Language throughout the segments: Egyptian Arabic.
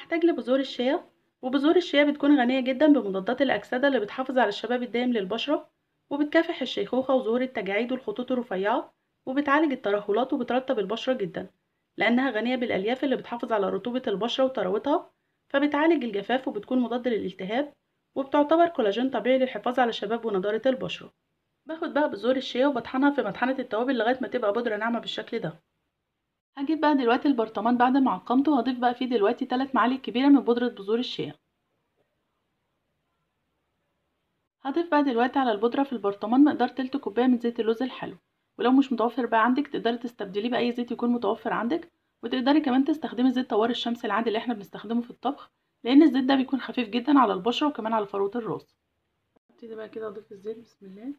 هحتاج لبذور الشيا وبذور الشيا بتكون غنية جدا بمضادات الأكسدة اللي بتحافظ على الشباب الدائم للبشرة وبتكافح الشيخوخة وظهور التجاعيد والخطوط الرفيعة وبتعالج الترهلات وبترطب البشرة جدا لأنها غنية بالألياف اللي بتحافظ على رطوبة البشرة وطراوتها فبتعالج الجفاف وبتكون مضاد للالتهاب وبتعتبر كولاجين طبيعي للحفاظ على شباب ونضارة البشرة باخد بقى بذور الشيا وبطحنها في مطحنة التوابل لغاية ما تبقى بودرة ناعمة بالشكل ده هجيب بقى دلوقتي البرطمان بعد ما عقمته وهضيف بقى فيه دلوقتي 3 معالق كبيرة من بودرة بذور الشيا هضيف بقى دلوقتي على البودرة في البرطمان مقدار تلت كوباية من زيت اللوز الحلو ولو مش متوفر بقى عندك تقدري تستبدليه بأي زيت يكون متوفر عندك وتقدري كمان تستخدمي زيت طوار الشمس العادي اللي احنا بنستخدمه في الطبخ لأن الزيت ده بيكون خفيف جدا على البشرة وكمان على فروة الراس ابتدي بقى كده اضيف الزيت بسم الله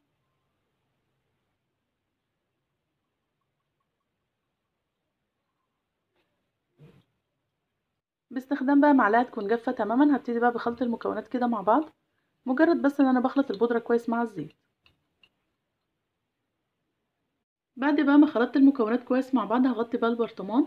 باستخدام بقى معلقه تكون جافه تماما هبتدي بقى بخلط المكونات كده مع بعض مجرد بس ان انا بخلط البودره كويس مع الزيت بعد بقى ما خلطت المكونات كويس مع بعض هغطي بقى البرطمان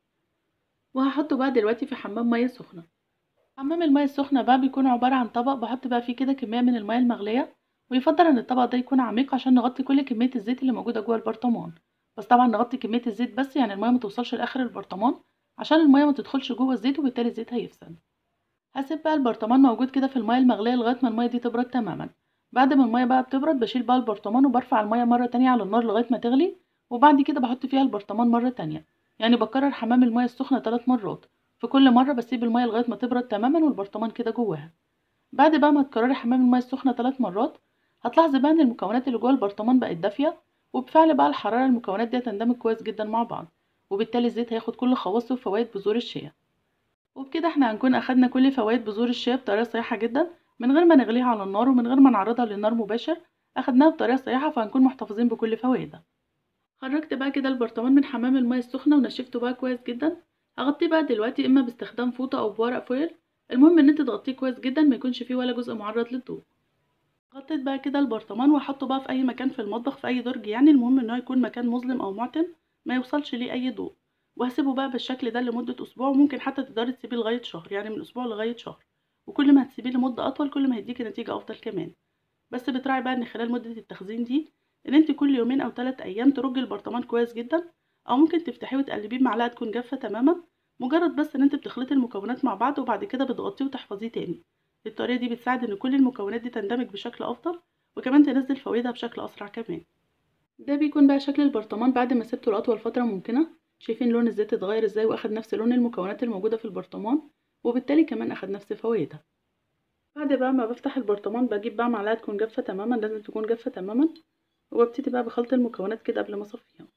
وهحطه بقى دلوقتي في حمام ميه سخنه حمام الميه السخنه بقى بيكون عباره عن طبق بحط بقى فيه كده كميه من الميه المغليه ويفضل ان الطبق ده يكون عميق عشان نغطي كل كميه الزيت اللي موجوده جوه البرطمان بس طبعا نغطي كميه الزيت بس يعني الميه ما توصلش لاخر البرطمان عشان الميه ما تدخلش جوه الزيت وبالتالي الزيت هيفسد هسيب بقى البرطمان موجود كده في الميه المغليه لغايه ما الميه دي تبرد تماما بعد ما الميه بقى بتبرد بشيل بقى البرطمان وبرفع الميه مره تانية على النار لغايه ما تغلي وبعد كده بحط فيها البرطمان مره تانية يعني بكرر حمام الميه السخنه ثلاث مرات في كل مره بسيب الميه لغايه ما تبرد تماما والبرطمان كده جواها بعد بقى ما تكرري حمام الميه السخنه ثلاث مرات هتلاحظي بقى ان المكونات اللي جوه البرطمان بقت دافيه وبفعل بقى الحراره المكونات دي هتندمج كويس جدا مع بعض وبالتالي الزيت هياخد كل خواصه وفوائد بذور الشيا وبكده احنا هنكون اخدنا كل فوائد بذور الشيا بطريقه صحيحه جدا من غير ما نغليها على النار ومن غير ما نعرضها للنار مباشر اخدناها بطريقه صحيحه فهنكون محتفظين بكل فوائدها خرجت بقى كده البرطمان من حمام الميه السخنه ونشفته بقى كويس جدا هغطيه بقى دلوقتي اما باستخدام فوطه او بورق فويل المهم ان انت تغطيه كويس جدا ما يكونش فيه ولا جزء معرض للضوء غطيت بقى كده البرطمان وهحطه بقى في اي مكان في المطبخ في اي درج يعني المهم ان هو يكون مكان مظلم او معتم ما يوصلش ليه اي ضوء وهسيبه بقى بالشكل ده لمدة أسبوع وممكن حتى تقدري تسيبيه لغاية شهر يعني من أسبوع لغاية شهر وكل ما هتسيبيه لمدة أطول كل ما هيديكي نتيجة أفضل كمان بس بتراعي بقى إن خلال مدة التخزين دي إن انت كل يومين أو ثلاث أيام ترجي البرطمان كويس جدا أو ممكن تفتحيه وتقلبيه بمعلقة تكون جافة تماما مجرد بس إن انت بتخلطي المكونات مع بعض وبعد كده بتغطيه وتحفظيه تاني الطريقة دي بتساعد إن كل المكونات دي تندمج بشكل أفضل وكمان تنزل فوائدها بشكل أسرع كمان ده بيكون بقى شكل البرطمان بعد ما سبته لأطول فترة ممكنة شايفين لون الزيت اتغير ازاي واخد نفس لون المكونات الموجودة في البرطمان وبالتالي كمان اخد نفس فوائدها بعد بقى ما بفتح البرطمان بجيب بقى معلقة تكون جافة تماما لازم تكون جافة تماما وببتدي بقى بخلط المكونات كده قبل ما اصفيها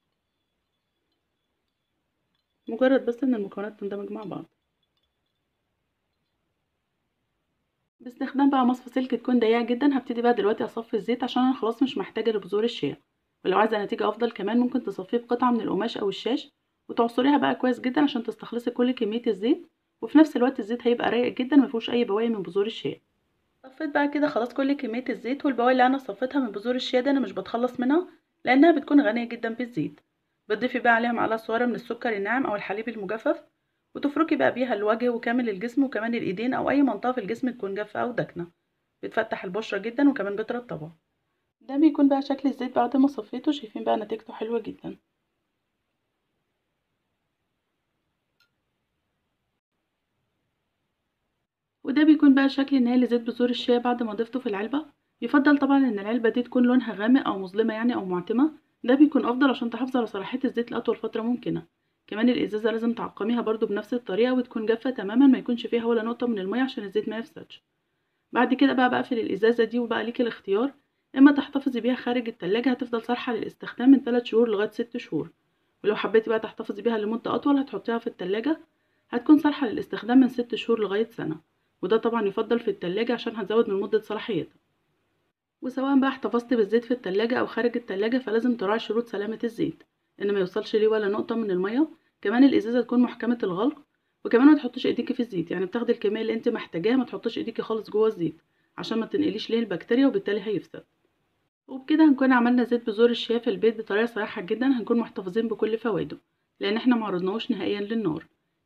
مجرد بس ان المكونات تندمج مع بعض باستخدام بقى مصفى سلك تكون ضيقة جدا هبتدي بقى دلوقتي اصفي الزيت عشان انا خلاص مش محتاجة لبذور الشيا ولو عايزة نتيجة افضل كمان ممكن تصفيه بقطعة من القماش او الشاش وتعصريها بقى كويس جدا عشان تستخلصي كل كمية الزيت وفي نفس الوقت الزيت هيبقى رايق جدا مفيهوش اي بواقي من بذور الشيا صفيت بقى كده خلاص كل كمية الزيت والبواقي اللي انا صفيتها من بذور الشيا دي انا مش بتخلص منها لانها بتكون غنية جدا بالزيت بتضيفي بقى عليها معلقة صغيرة من السكر الناعم او الحليب المجفف وتفركي بقى بيها الوجه وكامل الجسم وكمان الايدين او اي منطقة في الجسم تكون جافة او داكنة بتفتح البشرة جدا وكمان بترطبها ده بيكون بقى شكل الزيت بعد ما صفيته شايفين بقى نتيجته حلوة جدا وده بيكون بقى الشكل النهائي لزيت بذور الشيا بعد ما ضفته في العلبة يفضل طبعا ان العلبة دي تكون لونها غامق او مظلمة يعني او معتمة ده بيكون افضل عشان تحافظ على صلاحية الزيت لأطول فترة ممكنة كمان الازازة لازم تعقميها برضو بنفس الطريقة وتكون جافة تماما ما يكونش فيها ولا نقطة من المية عشان الزيت ما يفسدش بعد كده بقى بقفل الازازة دي وبقى ليكي الاختيار اما تحتفظي بيها خارج التلاجة هتفضل صالحة للاستخدام من 3 شهور لغاية 6 شهور ولو حبيتي بقى تحتفظي بيها لمدة أطول هتحطيها في التلاجة هتكون صالحة للاستخدام من 6 شهور لغاية سنة وده طبعا يفضل في التلاجة عشان هتزود من مدة صلاحيتها وسواء بقى احتفظتي بالزيت في التلاجة أو خارج التلاجة فلازم تراعي شروط سلامة الزيت إن ما يوصلش ليه ولا نقطة من المية كمان الإزازة تكون محكمة الغلق وكمان ما تحطيش ايديكي في الزيت يعني بتاخدي الكمية اللي انت محتاجاها ما تحطيش ايديكي خالص جوه الزيت عشان ما تنقليش ليه البكتيريا وبالتالي هيفسد وبكده هنكون عملنا زيت بذور الشيا في البيت بطريقة صحيحة جدا هنكون محتفظين بكل فوائده لأن احنا معرضناهوش نهائيا للنار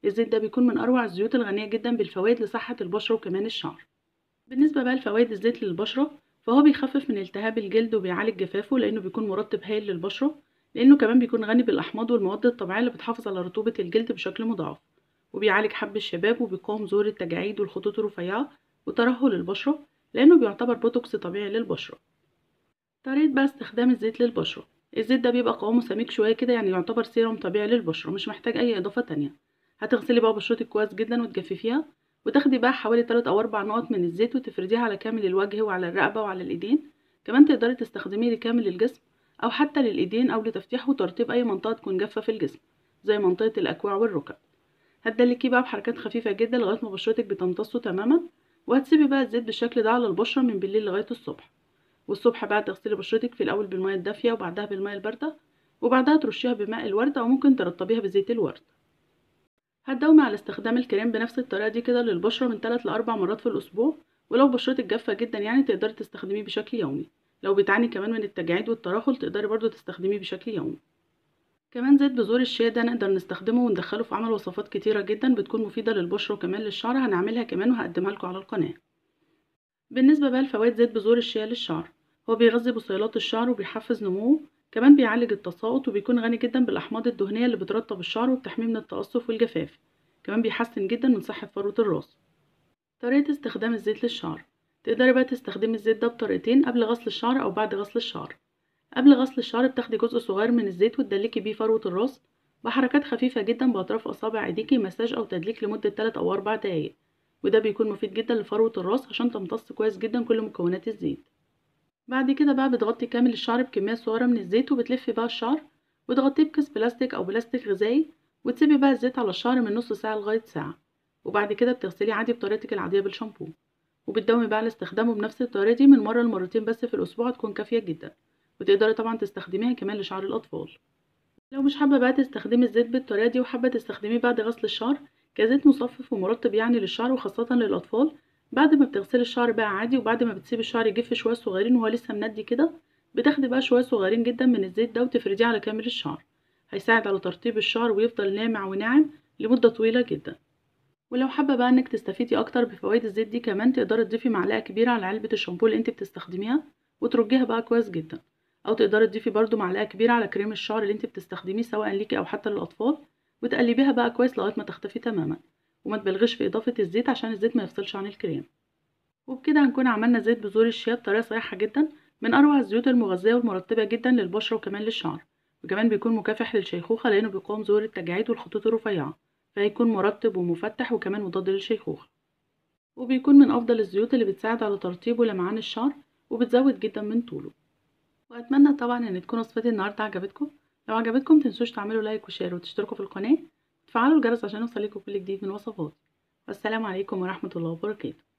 الزيت ده بيكون من أروع الزيوت الغنية جدا بالفوائد لصحة البشرة وكمان الشعر بالنسبة بقى لفوائد الزيت للبشرة فهو بيخفف من التهاب الجلد وبيعالج جفافه لأنه بيكون مرطب هايل للبشرة لأنه كمان بيكون غني بالأحماض والمواد الطبيعية اللي بتحافظ على رطوبة الجلد بشكل مضاعف وبيعالج حب الشباب وبيقاوم ظهور التجاعيد والخطوط الرفيعة وترهل البشرة لأنه بيعتبر بوتوكس طبيعي للبشرة طريقة بقى استخدام الزيت للبشرة الزيت ده بيبقى قوامه سميك شوية كده يعني يعتبر سيرم طبيعي للبشرة مش محتاج أي إضافة تانية هتغسلي بقى بشرتك كويس جدا وتجففيها وتاخدي بقى حوالي 3 أو 4 نقط من الزيت وتفرديها على كامل الوجه وعلى الرقبة وعلى الإيدين كمان تقدري تستخدميه لكامل الجسم أو حتى للإيدين أو لتفتيح وترطيب أي منطقة تكون جافة في الجسم زي منطقة الأكواع والركب هتدلكيه بقى بحركات خفيفة جدا لغاية ما بشرتك بتمتصه تماما وهتسيبي بقى الزيت بالشكل ده على البشرة من بالليل لغاية الصبح والصبح بقى تغسلي بشرتك في الأول بالمية الدافية وبعدها بالمية الباردة وبعدها ترشيها بماء الورد أو ممكن ترطبيها بزيت الورد هتداومي على استخدام الكريم بنفس الطريقة دي كده للبشرة من 3 لأربع مرات في الأسبوع ولو بشرتك جافة جدا يعني تقدري تستخدميه بشكل يومي لو بتعاني كمان من التجاعيد والترهل تقدري برضو تستخدميه بشكل يومي كمان زيت بذور الشيا ده نقدر نستخدمه وندخله في عمل وصفات كتيرة جدا بتكون مفيدة للبشرة وكمان للشعر هنعملها كمان وهقدمها لكم على القناة بالنسبة بقى لفوائد زيت بذور الشيا للشعر هو بيغذي بصيلات الشعر وبيحفز نموه كمان بيعالج التساقط وبيكون غني جدا بالأحماض الدهنية اللي بترطب الشعر وبتحميه من التقصف والجفاف كمان بيحسن جدا من صحة فروة الراس طريقة استخدام الزيت للشعر تقدري بقى تستخدمي الزيت ده بطريقتين قبل غسل الشعر أو بعد غسل الشعر قبل غسل الشعر بتاخدي جزء صغير من الزيت وتدلكي بيه فروة الراس بحركات خفيفة جدا بأطراف أصابع ايديكي مساج أو تدليك لمدة 3 أو 4 دقايق وده بيكون مفيد جدا لفروة الراس عشان تمتص كويس جدا كل مكونات الزيت بعد كده بقى بتغطي كامل الشعر بكمية صغيرة من الزيت وبتلفي بقى الشعر وتغطيه بكيس بلاستيك أو بلاستيك غذائي وتسيبي بقى الزيت على الشعر من نص ساعة لغاية ساعة وبعد كده بتغسلي عادي بطريقتك العادية بالشامبو وبتداومي بقى على استخدامه بنفس الطريقة دي من مرة لمرتين بس في الأسبوع تكون كافية جدا وتقدري طبعا تستخدميها كمان لشعر الأطفال لو مش حابة بقى تستخدمي الزيت بالطريقة دي وحابة تستخدميه بعد غسل الشعر كزيت مصفف ومرطب يعني للشعر وخاصة للأطفال بعد ما بتغسلي الشعر بقى عادي وبعد ما بتسيبي الشعر يجف شوية صغيرين وهو لسه مندي كده بتاخدي بقى شوية صغيرين جدا من الزيت ده وتفرديه على كامل الشعر هيساعد على ترطيب الشعر ويفضل ناعم وناعم لمدة طويلة جدا ولو حابة بقى انك تستفيدي اكتر بفوائد الزيت دي كمان تقدري تضيفي معلقة كبيرة على علبة الشامبو اللي انت بتستخدميها وترجيها بقى كويس جدا او تقدري تضيفي برضو معلقة كبيرة على كريم الشعر اللي انت بتستخدميه سواء ليكي او حتى للاطفال وتقلبيها بقى كويس لغاية ما تختفي تماما وما تبالغيش في اضافة الزيت عشان الزيت ما يفصلش عن الكريم وبكده هنكون عملنا زيت بذور الشيا بطريقة صحيحة جدا من اروع الزيوت المغذية والمرطبة جدا للبشرة وكمان للشعر وكمان بيكون مكافح للشيخوخة لانه بيقاوم ظهور التجاعيد والخطوط الرفيعة فهيكون مرطب ومفتح وكمان مضاد للشيخوخة وبيكون من أفضل الزيوت اللي بتساعد على ترطيب ولمعان الشعر وبتزود جدا من طوله وأتمنى طبعا إن تكون وصفتي النهاردة عجبتكم لو عجبتكم متنسوش تعملوا لايك وشير وتشتركوا في القناة وتفعلوا الجرس عشان يوصلكوا كل جديد من وصفاتي والسلام عليكم ورحمة الله وبركاته